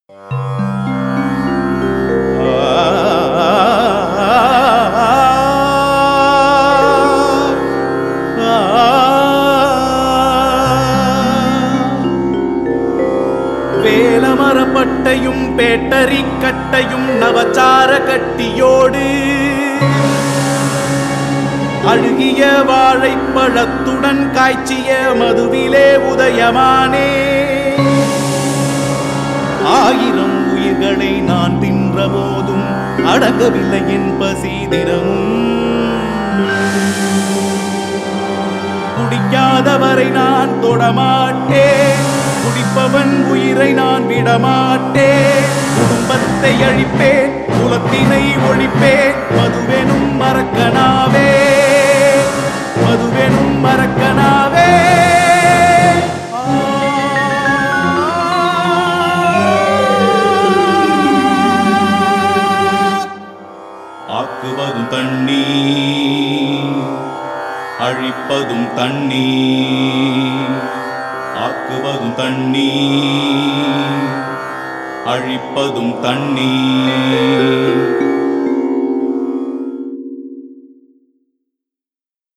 வேலமரப்பட்டையும் battery கட்டையும் நவச்சார கட்டியோடு அழுகிய வாழைப்பழத்துடன் காய்ச்சிய மதுவிலே உதயமானே ஆயிரம் உயிர்களை நான் தின்ற போதும் அடங்கவில்லை என் பசி தினமும் குடிக்காதவரை நான் தொடமாட்டேன் குடிப்பவன் உயிரை நான் விடமாட்டேன் குடும்பத்தை அழிப்பேன் குலத்தினை ஒழிப்பேன் மதுவெனும் மறக்கனாவே மதுவெனும் மறக்கனாவே ஆக்குவதும் தண்ணீர் அழிப்பதும் தண்ணீர் ஆக்குவதும் தண்ணீர் அழிப்பதும் தண்ணீர்